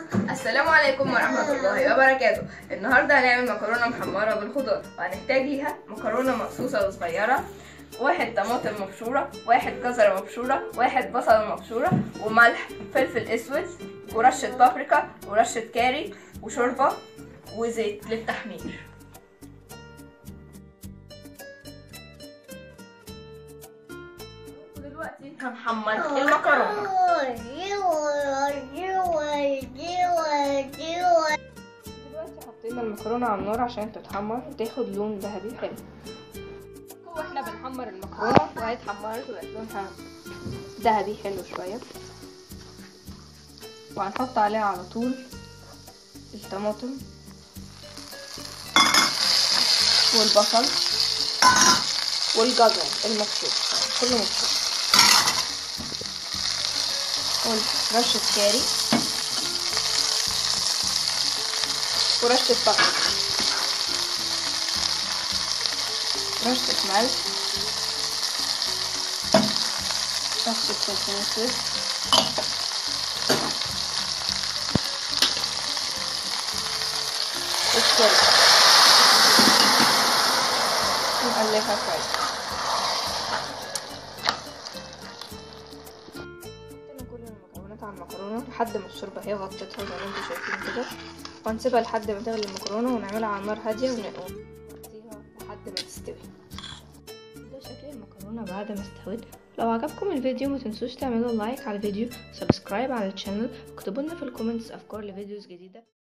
السلام عليكم ورحمة الله وبركاته النهاردة هنعمل مكرونة محمرة بالخضار وهنحتاج ليها مكرونة مقصوصة وصغيرة واحد طماطم مبشورة واحد جزرة مبشورة واحد بصلة مبشورة وملح فلفل اسود ورشة بابريكا ورشة كاري وشوربة وزيت للتحمير ودلوقتي هنحمر المكرونة دلوقتي حطينا المكرونة على النار عشان تتحمر وتاخد لون ذهبي حلو هو احنا بنحمر المكرونة وهي اتحمرت وبقت لونها ذهبي حلو شوية وهنحط عليها على طول الطماطم والبصل والجزر المبشور كله مبشور ورشة كاري ورشة بابريكا رشة ملح رشة فلفل اسود والشوربة نقلبها كويس حطينا كل المكونات على المكرونة لحد ما الشوربة هي غطتها زي ما انتوا شايفين كده وهنسيبها لحد ما تغلي المكرونة ونعملها على نار هادية ونقوم نغطيها لحد ما تستوي ده شكل المكرونة بعد ما استوت لو عجبكم الفيديو ما تنسوش تعملوا لايك على الفيديو سبسكرايب على الشانل واكتبوا لنا في الكومنتس افكار لفيديوز جديدة